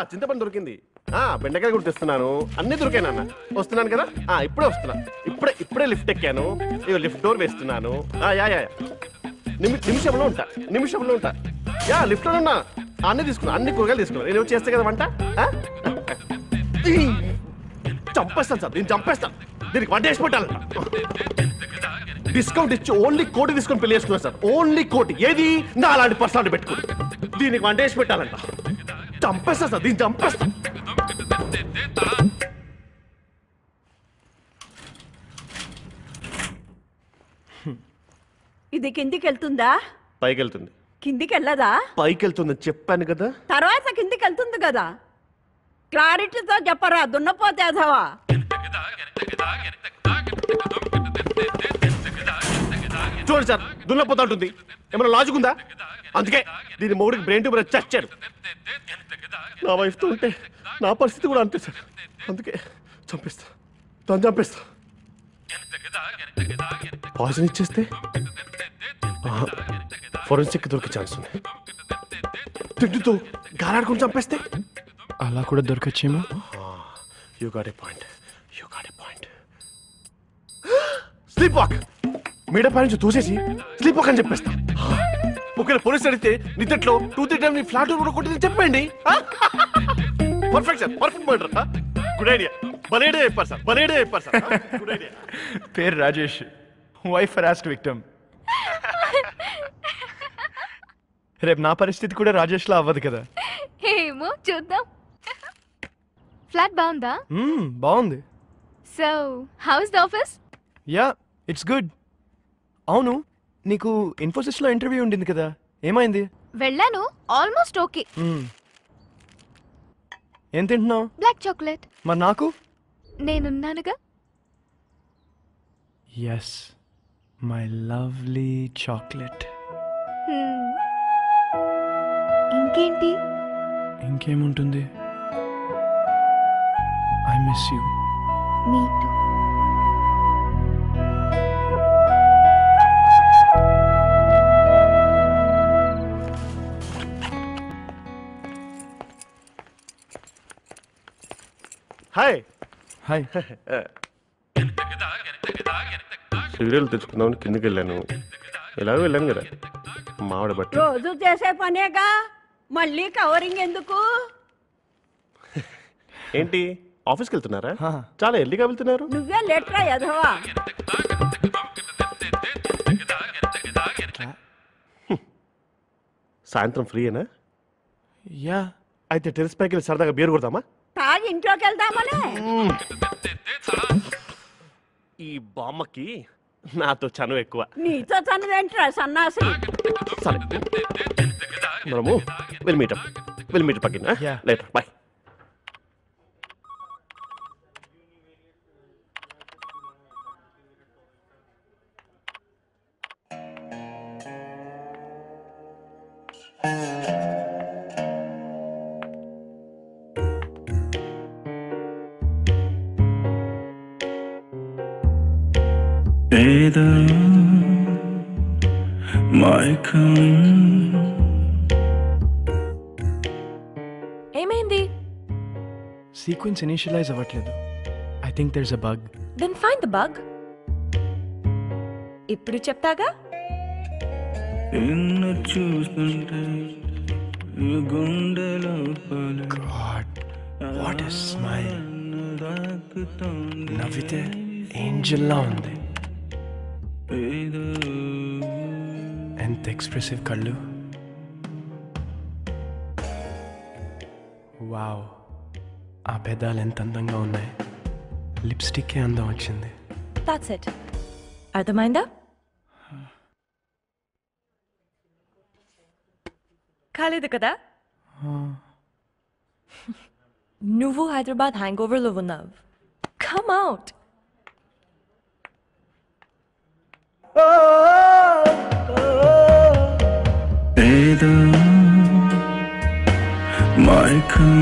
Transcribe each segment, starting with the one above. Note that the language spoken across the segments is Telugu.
చింతపండు దొరికింది ఆ బెండకాయ కూడా తెస్తున్నాను అన్ని దొరికాయి నాన్న వస్తున్నాను కదా ఆ ఇప్పుడే వస్తున్నా ఇప్పుడే ఇప్పుడే లిఫ్ట్ ఎక్కాను ఇక లిఫ్ట్ డోర్ వేస్తున్నాను ఆ యా యా యా. నిమి నిమిషంలో ఉంటా నిమిషంలో ఉంటా యా లిఫ్ట్ లో ఉన్నా అన్ని తీసుకున్నా అన్ని కూరగాయలు తీసుకున్నా నేను ఏమో చేస్తే కదా వంట ఆ? ఈ, చంపేస్తాను సార్ దీన్ని చంపేస్తాను దీనికి వంట వేసి పెట్టాలంట డిస్కౌంట్ ఇచ్చి ఓన్లీ కోటి తీసుకొని పెళ్లి చేసుకున్నారు సార్ ఓన్లీ కోటి ఏది నా అలాంటి పర్సనాలిటీ పెట్టుకుని దీనికి వంట వేసి పెట్టాలంట చంపేస్తా సార్ దీన్ని చంపేస్తా ఇది కిందికి వెళ్తుందా పైకి వెళ్తుంది కిందికి వెళ్ళదా పైకి వెళ్తుందని చెప్పాను కదా తర్వాత కిందికి వెళ్తుంది కదా క్లారిటీతో చెప్పరా దున్నపోతే అదవా చూడండి సార్ దున్నపోతా ఉంటుంది ఏమైనా లాజిక్ ఉందా అందుకే దీని మొగుడికి బ్రెయిన్ ట్యూబర్ వచ్చి చచ్చారు నా వైఫ్తో ఉంటే నా పరిస్థితి కూడా అంతే సార్ అందుకే చంపేస్తా తను చంపేస్తా పాయిజన్ ఇచ్చేస్తే ఫోరెన్సిక్ దొరికే ఛాన్స్ ఉంది తిండితో గాలాడుకుని చంపేస్తే అలా కూడా దొరకచ్చేమో you got a point you got a point sleep walk మీడ పై నుంచి తోసేసి స్లీప్ వాక్ అని చెప్పేస్తా ఒకవేళ పోలీస్ అడిగితే నిద్దట్లో టూ త్రీ టైమ్ నీ ఫ్లాట్ కూడా కొట్టింది చెప్పండి perfect sir perfect murder good idea బలేడే చెప్పారు సార్ బలేడే చెప్పారు సార్ గుడ్ ఐడియా పేరు రాజేష్ వైఫ్ హరాస్డ్ విక్టమ్ రేపు నా పరిస్థితి కూడా రాజేష్లా అవ్వదు కదా ఏమో చూద్దాం ఫ్లాట్ బాగుందా మ్మ్, బాగుంది so house the office yeah it's good అవును నీకు ఇన్ఫోసిస్లో ఇంటర్వ్యూ ఉండింది కదా ఏమైంది వెళ్ళాను ఆల్మోస్ట్ ఓకే మ్మ్. ఏం తింటున్నావు బ్లాక్ చాక్లెట్ మరి నాకు నేనున్నానుగా yes my lovely chocolate Hmm. ఇంకేంటి ఇంకేముంటుంది I miss you me too hi hi serial తెచ్చుకుందామని కిందకి వెళ్ళాను ఎలాగో వెళ్ళాను కదా మావిడ బట్టి రోజు చేసే పనేగా మళ్ళీ కవరింగ్ ఎందుకు ఏంటి ఆఫీస్కి వెళ్తున్నారా హా. చాలా ఎర్లీగా వెళ్తున్నారు నువ్వే లెటరా యధవా సాయంత్రం ఫ్రీయేనా యా అయితే టెరెస్ పైకి వెళ్ళి సరదాగా బీర్ కొడదామా తాగి ఇంట్లోకి వెళ్దామనే ఈ బామ్మకి నాతో చనువు ఎక్కువ నీతో తనవేంట్రా సన్నాసి సరే మనము will meet up will meet up again Yeah. Later bye ఏదో మైకం ఏమైంది సీక్వెన్స్ ఇనిషియలైజ్ అవ్వట్లేదు I think there's a bug then find the bug ఇప్పుడు చెప్తాగా నిన్ను చూస్తుంటే ఈ గుండె లోపల గాడ్ వాట్ ఎ స్మైల్ తాకుతోంది నవ్వితే ఏంజల్లా ఉంది ఏదో ఎంత ఎక్స్ప్రెసివ్ కళ్ళు వావ్ ఆ పెదాలు ఎంత అందంగా ఉన్నాయి లిప్స్టిక్కే అందం వచ్చింది దాట్స్ ఇట్ అర్థమైందా కాలేదు కదా నువ్వు హైదరాబాద్ హ్యాంగ్ ఓవర్లో ఉన్నావు కమ్ అవుట్ ఏదో మైకం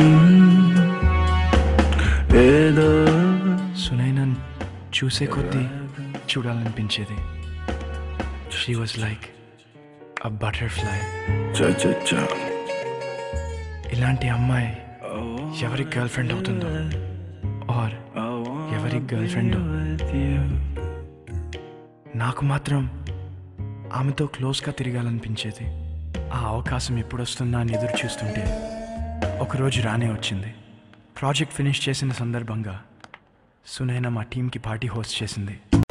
ఏదో సునైనా చూసే కొద్దీ చూడాలనిపించేది she was like a butterfly చ చ చ ఇలాంటి అమ్మాయి ఓ ఎవరి గర్ల్ ఫ్రెండ్ అవుతుందో ఆర్ ఎవరి గర్ల్ ఫ్రెండ్ with you. నాకు మాత్రం ఆమెతో క్లోజ్గా తిరగాలనిపించేది ఆ అవకాశం ఎప్పుడు వస్తుందా అని ఎదురు చూస్తుంటే ఒకరోజు రానే వచ్చింది ప్రాజెక్ట్ ఫినిష్ చేసిన సందర్భంగా సునైన మా టీంకి పార్టీ హోస్ట్ చేసింది